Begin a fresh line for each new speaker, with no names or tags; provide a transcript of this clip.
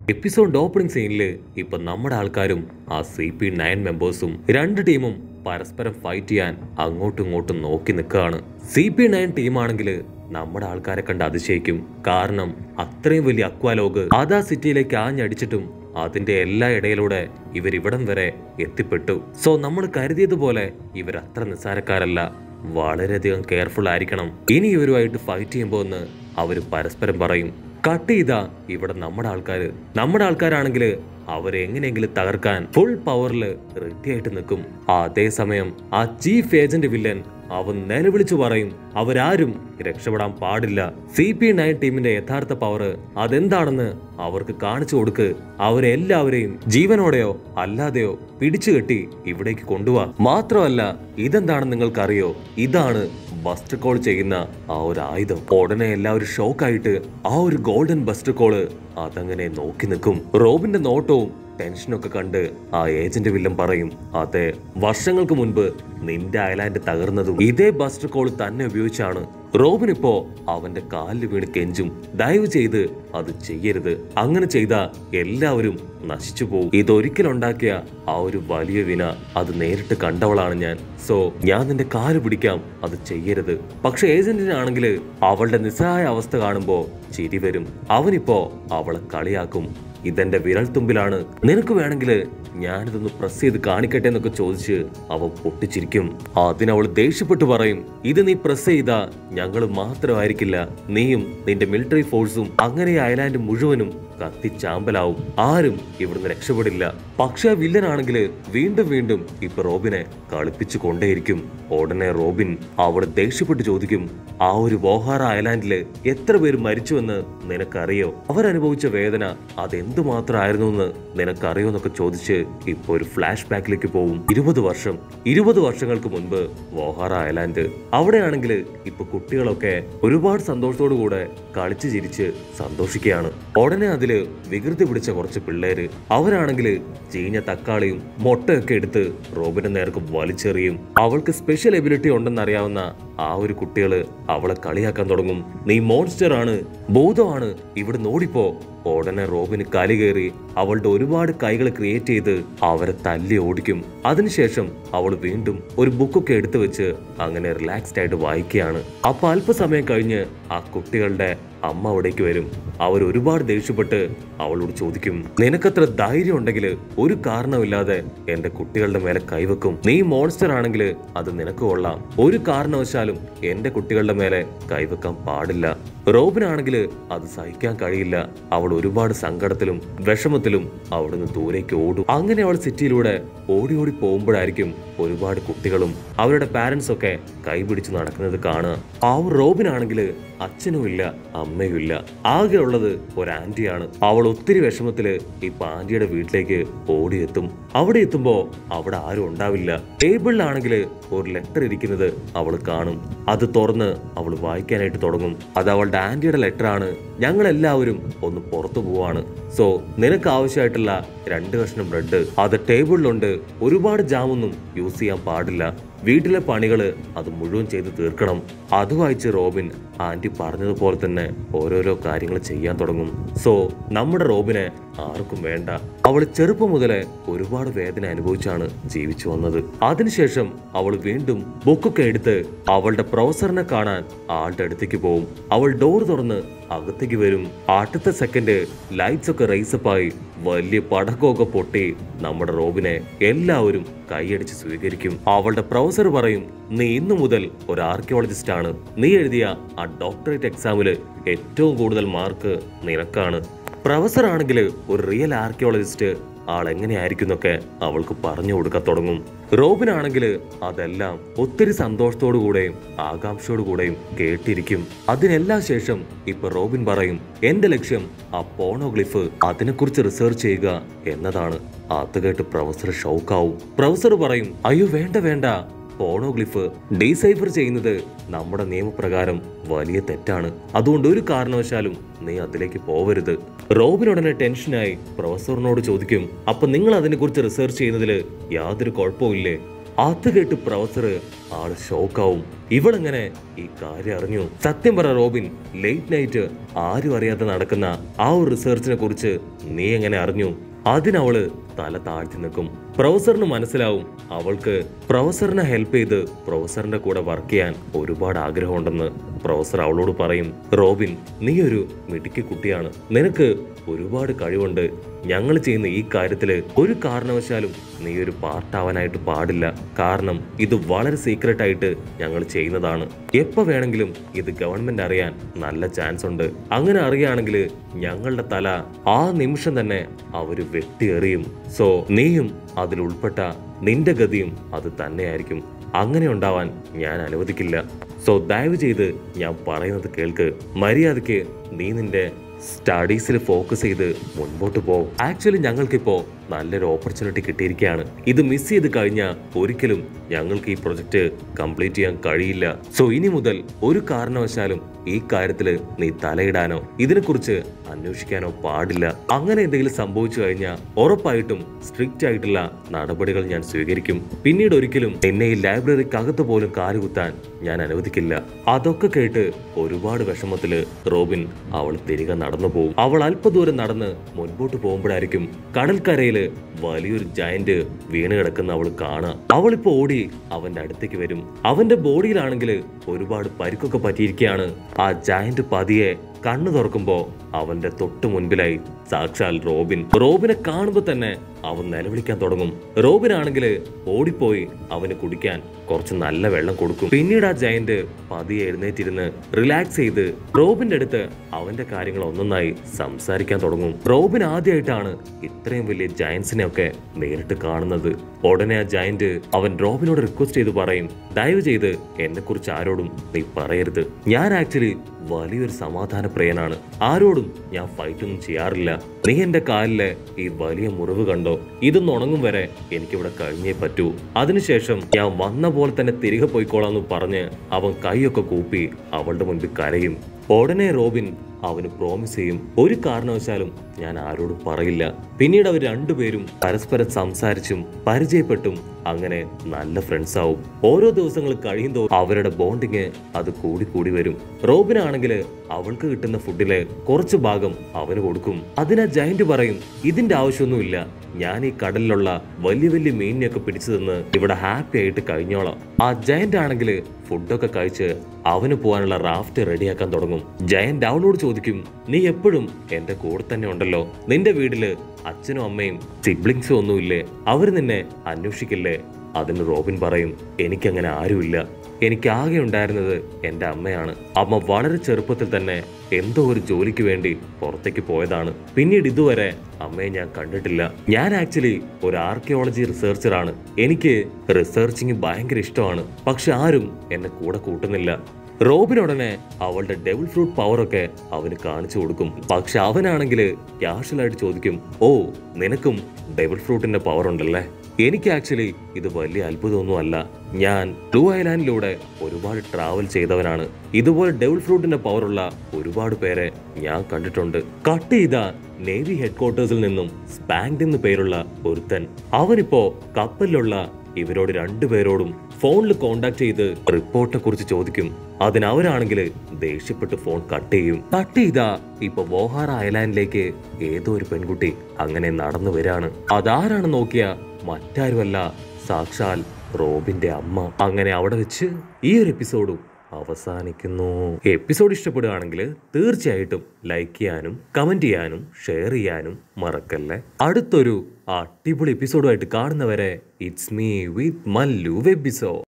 episode opening സീനില് ഇപ്പൊ നമ്മുടെ ആൾക്കാരും ആ സി പി നയൻ മെമ്പേഴ്സും രണ്ട് ടീമും പരസ്പരം ഫൈറ്റ് ചെയ്യാൻ അങ്ങോട്ടും ഇങ്ങോട്ടും നോക്കി നിൽക്കുകയാണ് സി പി നയൻ ടീമാണെങ്കിൽ നമ്മുടെ ആൾക്കാരെ കണ്ട് അതിശയിക്കും കാരണം അത്രയും വലിയ അക്വാലോഗ് ആദാ സിറ്റിയിലേക്ക് ആഞ്ഞടിച്ചിട്ടും അതിന്റെ എല്ലാ ഇടയിലൂടെ ഇവരിവിടം വരെ എത്തിപ്പെട്ടു സോ നമ്മൾ കരുതിയതുപോലെ ഇവർ അത്ര നിസ്സാരക്കാരല്ല വളരെയധികം കെയർഫുൾ ആയിരിക്കണം ഇനി ഇവരുമായിട്ട് ഫൈറ്റ് ചെയ്യുമ്പോൾ എന്ന് അവർ പരസ്പരം പറയും കട്ട് ചെയ്താ ഇവിടെ നമ്മുടെ ആൾക്കാര് നമ്മുടെ ആൾക്കാരാണെങ്കിൽ അവരെ എങ്ങനെയെങ്കിലും തകർക്കാൻ ഫുൾ പവറിൽ റെഡി ആയിട്ട് നിൽക്കും അതേസമയം ആ ചീഫ് ഏജന്റ് വില്ലൻ അവൻ നിലവിളിച്ചു പറയും അവരാരും രക്ഷപ്പെടാൻ പാടില്ല സി പി നയൻ ടീമിന്റെ യഥാർത്ഥ പവർ അതെന്താണെന്ന് അവർക്ക് കാണിച്ചു കൊടുക്ക് അവരെല്ലാവരെയും ജീവനോടെയോ അല്ലാതെയോ പിടിച്ചു കെട്ടി ഇവിടേക്ക് കൊണ്ടുപോവാ മാത്രമല്ല ഇതെന്താണെന്ന് നിങ്ങൾക്കറിയോ ഇതാണ് ബസ്റ്റർ കോൾ ചെയ്യുന്ന ആ ഒരു ആയുധം ഉടനെ എല്ലാവരും ഷോക്കായിട്ട് ആ ഒരു ഗോൾഡൻ ബസ്റ്റർ കോള് അതങ്ങനെ നോക്കി നിൽക്കും റോബിന്റെ നോട്ടവും ടെൻഷനൊക്കെ കണ്ട് ആ ഏജന്റ് വില്ലൻ പറയും അതെ വർഷങ്ങൾക്ക് മുൻപ് നിന്റെ ഐലാൻഡ് തകർന്നതും ഇതേ ബസ്റ്റർ കോൾ തന്നെ ഉപയോഗിച്ചാണ് റോബിൻ ഇപ്പോ അവന്റെ കാലിൽ വീണ് കെഞ്ചും ദയവ് ചെയ്ത് അത് ചെയ്യരുത് അങ്ങനെ ചെയ്ത എല്ലാവരും നശിച്ചു പോകും ഇതൊരിക്കലുണ്ടാക്കിയ ആ ഒരു വലിയ വിന അത് നേരിട്ട് കണ്ടവളാണ് ഞാൻ സോ ഞാൻ നിന്റെ കാല് പിടിക്കാം അത് ചെയ്യരുത് പക്ഷെ ഏജന്റിനാണെങ്കിൽ അവളുടെ നിസ്സഹായ അവസ്ഥ കാണുമ്പോ ചിരി വരും അവനിപ്പോ അവളെ കളിയാക്കും ഇതെന്റെ വിരൽ തുമ്പിലാണ് നിനക്ക് വേണമെങ്കിൽ ഞാനിതൊന്ന് പ്രസ് ചെയ്ത് കാണിക്കട്ടെ എന്നൊക്കെ ചോദിച്ച് അവൻ പൊട്ടിച്ചിരിക്കും അതിനവൾ ദേഷ്യപ്പെട്ടു പറയും ഇത് നീ പ്രസ് ചെയ്താ ഞങ്ങൾ മാത്രമായിരിക്കില്ല നീയും നിന്റെ മിലിറ്ററി ഫോഴ്സും അങ്ങനെ ഈ ഐലാൻഡ് മുഴുവനും കത്തിച്ചാമ്പലാവും ആരും ഇവിടുന്ന് രക്ഷപ്പെടില്ല പക്ഷെ ആ വില്ലനാണെങ്കിൽ വീണ്ടും വീണ്ടും ഇപ്പൊ റോബിനെ കളിപ്പിച്ചു കൊണ്ടേയിരിക്കും ഉടനെ റോബിൻ അവിടെ ദേഷ്യപ്പെട്ട് ചോദിക്കും ആ ഒരു വോഹാറ ഐലാൻഡില് എത്ര പേര് മരിച്ചുവെന്ന് നിനക്കറിയോ അവരനുഭവിച്ച വേദന അതെന്തുമാത്രമായിരുന്നു എന്ന് നിനക്കറിയോ എന്നൊക്കെ ചോദിച്ച് ഇപ്പൊ ഒരു ഫ്ലാഷ് ബാക്കിലേക്ക് പോവും ഇരുപത് വർഷം ഇരുപത് വർഷങ്ങൾക്ക് മുൻപ് വോഹാറ ഐലാൻഡ് അവിടെയാണെങ്കിൽ ഇപ്പൊ കുട്ടികളൊക്കെ ഒരുപാട് സന്തോഷത്തോടു കൂടെ കളിച്ചു ചിരിച്ച് സന്തോഷിക്കുകയാണ് ഉടനെ അതില് വികൃതി പിടിച്ച കുറച്ച് പിള്ളേര് അവരാണെങ്കിൽ ചീഞ്ഞ തക്കാളിയും മുട്ടയൊക്കെ എടുത്ത് റോബിന്റെ നേർക്ക് വലിച്ചെറിയും അവൾക്ക് സ്പെഷ്യൽ എബിലിറ്റി ഉണ്ടെന്നറിയാവുന്ന ആ ഒരു കുട്ടികള് അവളെ കളിയാക്കാൻ തുടങ്ങും നീ മോൺസ്റ്റർ ആണ് ഭൂതമാണ് ഇവിടെ നോടിപ്പോ ഉടനെ റോബിന് കലി കയറി അവളുടെ ഒരുപാട് കൈകൾ ക്രിയേറ്റ് ചെയ്ത് അവരെ തല്ലി ഓടിക്കും അതിനുശേഷം അവൾ വീണ്ടും ഒരു ബുക്കൊക്കെ എടുത്തു വെച്ച് അങ്ങനെ റിലാക്സ്ഡ് ആയിട്ട് വായിക്കുകയാണ് അപ്പൊ അല്പസമയം കഴിഞ്ഞ് ആ കുട്ടികളുടെ അമ്മ അവിടേക്ക് വരും അവർ ഒരുപാട് ദേഷ്യപ്പെട്ട് അവളോട് ചോദിക്കും നിനക്കത്ര ധൈര്യം ഉണ്ടെങ്കിൽ ഒരു കാരണമില്ലാതെ എന്റെ കുട്ടികളുടെ മേലെ കൈവെക്കും നീ മോൺസ്റ്റർ ആണെങ്കിൽ അത് നിനക്ക് കൊള്ളാം ഒരു കാരണവശാലും എന്റെ കുട്ടികളുടെ മേലെ കൈവെക്കാൻ പാടില്ല റോബിനാണെങ്കിൽ അത് സഹിക്കാൻ കഴിയില്ല അവൾ ഒരുപാട് സങ്കടത്തിലും വിഷമത്തിലും അവിടുന്ന് ദൂരേക്ക് ഓടും അങ്ങനെ അവൾ സിറ്റിയിലൂടെ ഓടി ഓടി പോകുമ്പോഴായിരിക്കും ഒരുപാട് കുട്ടികളും അവരുടെ പാരന്റ്സ് ഒക്കെ കൈപിടിച്ച് നടക്കുന്നത് കാണുക ആ റോബിനാണെങ്കിൽ അച്ഛനും ഇല്ല അമ്മയും ഇല്ല ആകെ ഉള്ളത് ഒരു ആന്റിയാണ് അവൾ ഒത്തിരി വിഷമത്തില് ഇപ്പൊ ആന്റിയുടെ വീട്ടിലേക്ക് ഓടിയെത്തും അവിടെ എത്തുമ്പോ അവിടെ ആരും ഉണ്ടാവില്ല ടേബിളിലാണെങ്കിൽ ഒരു ലെറ്റർ ഇരിക്കുന്നത് അവൾ കാണും അത് തുറന്ന് അവൾ വായിക്കാനായിട്ട് തുടങ്ങും അത് അവളുടെ ആന്റിയുടെ ലെറ്റർ ആണ് ഞങ്ങൾ എല്ലാവരും ഒന്ന് പുറത്തു പോവാണ് സോ നിനക്ക് ആവശ്യമായിട്ടുള്ള രണ്ട് കഷ്ണം ബ്രെഡ് അത് ടേബിളിലുണ്ട് ഒരുപാട് ജാമൊന്നും യൂസ് ചെയ്യാൻ പാടില്ല വീട്ടിലെ പണികള് അത് മുഴുവൻ ചെയ്ത് തീർക്കണം അത് വായിച്ച് റോബിൻ ആന്റി പറഞ്ഞതുപോലെ തന്നെ ഓരോരോ കാര്യങ്ങൾ ചെയ്യാൻ തുടങ്ങും സോ നമ്മുടെ റോബിനെ ആർക്കും വേണ്ട അവൾ ചെറുപ്പം മുതലേ ഒരുപാട് വേദന അനുഭവിച്ചാണ് ജീവിച്ചു വന്നത് അതിനുശേഷം അവൾ വീണ്ടും ബുക്കൊക്കെ എടുത്ത് അവളുടെ പ്രൊഫസറിനെ കാണാൻ ആളുടെ അടുത്തേക്ക് പോവും അവൾ ഡോർ തുറന്ന് അകത്തേക്ക് വരും അടുത്ത സെക്കൻഡ് ലൈറ്റ്സ് ഒക്കെ റൈസപ്പ് ആയി വലിയ പടക്കമൊക്കെ പൊട്ടി നമ്മുടെ റോബിനെ എല്ലാവരും കൈയടിച്ച് സ്വീകരിക്കും അവളുടെ പ്രൊഫസർ പറയും നീ ഇന്നു മുതൽ ഒരു ആർക്കിയോളജിസ്റ്റ് ആണ് നീ എഴുതിയ ആ ഡോക്ടറേറ്റ് എക്സാമില് ഏറ്റവും കൂടുതൽ മാർക്ക് നിനക്കാണ് പ്രൊഫസർ ആണെങ്കിൽ ഒരു റിയൽ ആർക്കിയോളജിസ്റ്റ് ആൾ എങ്ങനെയായിരിക്കുന്നൊക്കെ അവൾക്ക് പറഞ്ഞു കൊടുക്കാൻ തുടങ്ങും റോബിൻ ആണെങ്കിൽ അതെല്ലാം ഒത്തിരി സന്തോഷത്തോടു കൂടെയും ആകാംക്ഷയോടു കൂടെയും കേട്ടിരിക്കും അതിനെല്ലാം ശേഷം ഇപ്പൊ റോബിൻ പറയും എന്റെ ലക്ഷ്യം ആ പോണോഗ്ലിഫ് അതിനെക്കുറിച്ച് റിസർച്ച് ചെയ്യുക എന്നതാണ് അത് കേട്ട് പ്രൊഫസർ ഷൗക്കാവും പ്രൊഫസർ പറയും അയ്യോ വേണ്ട വേണ്ട പോണോഗ്ലിഫ് ഡീസൈഫർ ചെയ്യുന്നത് നമ്മുടെ നിയമപ്രകാരം വലിയ തെറ്റാണ് അതുകൊണ്ട് ഒരു കാരണവശാലും നീ അതിലേക്ക് പോവരുത് റോബിൻ ഉടനെ ടെൻഷനായി പ്രൊഫസറിനോട് ചോദിക്കും അപ്പൊ നിങ്ങൾ അതിനെക്കുറിച്ച് റിസർച്ച് ചെയ്യുന്നതിൽ യാതൊരു കുഴപ്പമില്ലേ അത് കേട്ട് പ്രൊഫസർ ആള് ഷോക്കാവും ഇവളെങ്ങനെ ഈ കാര്യം അറിഞ്ഞു സത്യം പറ റോബിൻ ലേറ്റ് നൈറ്റ് ആരും അറിയാതെ നടക്കുന്ന ആ ഒരു റിസർച്ചിനെ കുറിച്ച് നീ എങ്ങനെ അറിഞ്ഞു അതിനവള് തല താഴ്ത്തി നിൽക്കും പ്രൊഫസറിന് മനസ്സിലാവും അവൾക്ക് പ്രൊഫസറിനെ ഹെൽപ്പ് ചെയ്ത് പ്രൊഫസറിന്റെ കൂടെ വർക്ക് ചെയ്യാൻ ഒരുപാട് ആഗ്രഹമുണ്ടെന്ന് പ്രൊഫസർ അവളോട് പറയും റോബിൻ നീ ഒരു മിടുക്കി കുട്ടിയാണ് നിനക്ക് ഒരുപാട് കഴിവുണ്ട് ഞങ്ങൾ ചെയ്യുന്ന ഈ കാര്യത്തിൽ ഒരു കാരണവശാലും നീ ഒരു പാർട്ടാവാനായിട്ട് പാടില്ല കാരണം ഇത് വളരെ സീക്രട്ട് ആയിട്ട് ഞങ്ങൾ ചെയ്യുന്നതാണ് എപ്പോ വേണമെങ്കിലും ഇത് ഗവൺമെന്റ് അറിയാൻ നല്ല ചാൻസ് ഉണ്ട് അങ്ങനെ അറിയുകയാണെങ്കിൽ ഞങ്ങളുടെ തല ആ നിമിഷം തന്നെ അവര് വെട്ടിയെറിയും സോ നീയും അതിൽ ഉൾപ്പെട്ട നിന്റെ ഗതിയും അത് തന്നെയായിരിക്കും അങ്ങനെ ഉണ്ടാവാൻ ഞാൻ അനുവദിക്കില്ല സോ ദയവ് ചെയ്ത് ഞാൻ പറയുന്നത് കേൾക്ക് മര്യാദയ്ക്ക് നീ നിന്റെ സ്റ്റഡീസിൽ ഫോക്കസ് ചെയ്ത് മുൻപോട്ട് പോ ആക്ച്വലി ഞങ്ങൾക്കിപ്പോ നല്ലൊരു ഓപ്പർച്യൂണിറ്റി കിട്ടിയിരിക്കുകയാണ് ഇത് മിസ് ചെയ്ത് കഴിഞ്ഞാൽ ഒരിക്കലും ഞങ്ങൾക്ക് ഈ പ്രൊജക്ട് കംപ്ലീറ്റ് ചെയ്യാൻ കഴിയില്ല സോ ഇനി മുതൽ ഒരു കാരണവശാലും ഈ കാര്യത്തിൽ നീ തലയിടാനോ ഇതിനെക്കുറിച്ച് അന്വേഷിക്കാനോ പാടില്ല അങ്ങനെ എന്തെങ്കിലും സംഭവിച്ചു കഴിഞ്ഞാൽ ഉറപ്പായിട്ടും സ്ട്രിക്റ്റ് ആയിട്ടുള്ള നടപടികൾ ഞാൻ സ്വീകരിക്കും പിന്നീട് ഒരിക്കലും എന്നെ ഈ ലൈബ്രറിക്കകത്ത് പോലും കാലുകുത്താൻ ഞാൻ അനുവദിക്കില്ല അതൊക്കെ കേട്ട് ഒരുപാട് വിഷമത്തില് റോബിൻ അവൾ തിരികെ നടന്നു പോകും അവൾ അല്പദൂരം നടന്ന് മുൻപോട്ട് പോകുമ്പോഴായിരിക്കും കടൽക്കരയില് വലിയൊരു ജയന്റ് വീണ് കിടക്കുന്ന അവൾ കാണുക അവളിപ്പോ ഓടി അവന്റെ അടുത്തേക്ക് വരും അവന്റെ ബോഡിയിലാണെങ്കിൽ ഒരുപാട് പരിക്കൊക്കെ പറ്റിയിരിക്കുകയാണ് ആ ജയന്റ് പതിയെ കണ്ണു തുറക്കുമ്പോ അവന്റെ തൊട്ടു മുൻപിലായി സാക്ഷാൽ റോബിൻ റോബിനെ കാണുമ്പോ തന്നെ അവൻ നിലവിളിക്കാൻ തുടങ്ങും റോബിനാണെങ്കിൽ ഓടിപ്പോയി അവന് കുടിക്കാൻ കുറച്ച് നല്ല വെള്ളം കൊടുക്കും പിന്നീട് ആ ജയന്റ് പതിയെ എഴുന്നേറ്റിരുന്ന് റിലാക്സ് ചെയ്ത് റോബിന്റെ അടുത്ത് അവന്റെ കാര്യങ്ങൾ ഒന്നൊന്നായി സംസാരിക്കാൻ തുടങ്ങും റോബിൻ ആദ്യമായിട്ടാണ് ഇത്രയും വലിയ ജയൻസിനെ ഒക്കെ നേരിട്ട് കാണുന്നത് ഉടനെ ആ ജയന്റ് അവൻ റോബിനോട് റിക്വസ്റ്റ് ചെയ്ത് പറയും ദയവ് ചെയ്ത് എന്നെ കുറിച്ച് ആരോടും നീ പറയരുത് ഞാൻ ആക്ച്വലി വലിയൊരു സമാധാന പ്രിയനാണ് ആരോടും ഞാൻ ഫൈറ്റ് ഒന്നും ചെയ്യാറില്ല നീ എന്റെ കാലിലെ ഈ വലിയ മുറിവ് കണ്ടോ ഇതൊന്ന് ഉണങ്ങും വരെ എനിക്കിവിടെ കഴിഞ്ഞേ പറ്റൂ അതിനുശേഷം ഞാൻ വന്ന പോലെ തന്നെ തിരികെ പോയിക്കോളാന്ന് പറഞ്ഞ് അവൻ കൈയൊക്കെ കൂപ്പി അവളുടെ മുൻപിൽ കരയും ഉടനെ റോബിൻ അവന് പ്രോമിസ് ചെയ്യും ഒരു കാരണവശാലും ഞാൻ ആരോടും പറയില്ല പിന്നീട് അവർ രണ്ടുപേരും പരസ്പരം സംസാരിച്ചും പരിചയപ്പെട്ടും അങ്ങനെ നല്ല ഫ്രണ്ട്സ് ആവും ഓരോ ദിവസങ്ങൾ കഴിയുമ്പോൾ അവരുടെ ബോണ്ടിങ് അത് കൂടി കൂടി വരും റോബിനാണെങ്കിൽ അവൾക്ക് കിട്ടുന്ന ഫുഡിലെ കുറച്ച് ഭാഗം അവന് കൊടുക്കും അതിനാ ജയന്റ് പറയും ഇതിന്റെ ആവശ്യമൊന്നുമില്ല ഞാൻ ഈ കടലിലുള്ള വലിയ വലിയ മീനിനെയൊക്കെ പിടിച്ചു തന്ന് ഇവിടെ ഹാപ്പി ആയിട്ട് കഴിഞ്ഞോളാം ആ ജയന്റ് ആണെങ്കിൽ ഫുഡൊക്കെ കഴിച്ച് അവന് പോകാനുള്ള റാഫ്റ്റ് റെഡിയാക്കാൻ തുടങ്ങും ജയന്റ് അവളോട് ചോദിക്കും നീ എപ്പോഴും എന്റെ കൂടെ തന്നെ ഉണ്ടല്ലോ നിന്റെ വീട്ടില് അച്ഛനും അമ്മയും സിബ്ലിങ്സും ഒന്നുമില്ലേ അവർ നിന്നെ അന്വേഷിക്കില്ലേ അതിന് റോബിൻ പറയും എനിക്കങ്ങനെ ആരുമില്ല എനിക്ക് ആകെ ഉണ്ടായിരുന്നത് എൻ്റെ അമ്മയാണ് അമ്മ വളരെ ചെറുപ്പത്തിൽ തന്നെ എന്തോ ഒരു ജോലിക്ക് വേണ്ടി പുറത്തേക്ക് പോയതാണ് പിന്നീട് ഇതുവരെ അമ്മയെ ഞാൻ കണ്ടിട്ടില്ല ഞാൻ ആക്ച്വലി ഒരു ആർക്കിയോളജി റിസർച്ചറാണ് എനിക്ക് റിസർച്ചിങ് ഭയങ്കര ഇഷ്ടമാണ് പക്ഷെ ആരും എന്നെ കൂടെ കൂട്ടുന്നില്ല റോബിനുടനെ അവളുടെ ഡെവിൾ ഫ്രൂട്ട് പവറൊക്കെ അവന് കാണിച്ചു കൊടുക്കും പക്ഷെ അവനാണെങ്കിൽ ക്യാഷ്വലായിട്ട് ചോദിക്കും ഓ നിനക്കും ഡെവിൾ ഫ്രൂട്ടിന്റെ പവർ ഉണ്ടല്ലേ എനിക്ക് ആക്ച്വലി ഇത് വലിയ അത്ഭുതമൊന്നും അല്ല ഞാൻ ബ്ലൂ ഐലാൻഡിലൂടെ ഒരുപാട് ട്രാവൽ ചെയ്തവനാണ് ഇതുപോലെ ഡെവിൾ ഫ്രൂട്ടിന്റെ പവറുള്ള ഒരുപാട് പേരെ ഞാൻ കണ്ടിട്ടുണ്ട് കട്ട് ചെയ്ത നേവി ഹെഡ്ക്വാർട്ടേഴ്സിൽ നിന്നും സ്പാങ്ഡ് എന്ന് പേരുള്ള ഒരുത്തൻ അവനിപ്പോ കപ്പലിലുള്ള ഇവരോട് രണ്ടുപേരോടും ഫോണിൽ കോണ്ടാക്ട് ചെയ്ത് റിപ്പോർട്ടിനെ കുറിച്ച് ചോദിക്കും അതിനവരാണെങ്കിൽ ദേഷ്യപ്പെട്ട് ഫോൺ കട്ട് ചെയ്യും കട്ട് ചെയ്താ ഇപ്പൊ വോഹാർ ഐലാൻഡിലേക്ക് ഏതോ ഒരു പെൺകുട്ടി അങ്ങനെ നടന്നു വരാണ് അതാരാണ് നോക്കിയ മറ്റാരുമല്ല സാക്ഷാൽ റോബിന്റെ അമ്മ അങ്ങനെ അവിടെ വെച്ച് ഈ ഒരു എപ്പിസോഡും അവസാനിക്കുന്നു എപ്പിസോഡ് ഇഷ്ടപ്പെടുകയാണെങ്കിൽ തീർച്ചയായിട്ടും ലൈക്ക് ചെയ്യാനും കമന്റ് ചെയ്യാനും ഷെയർ ചെയ്യാനും മറക്കല്ലേ അടുത്തൊരു അടിപൊളി എപ്പിസോഡുമായിട്ട് കാണുന്നവരെ ഇറ്റ്സ് മീ വിത്ത് മല്ലു വെബിസോ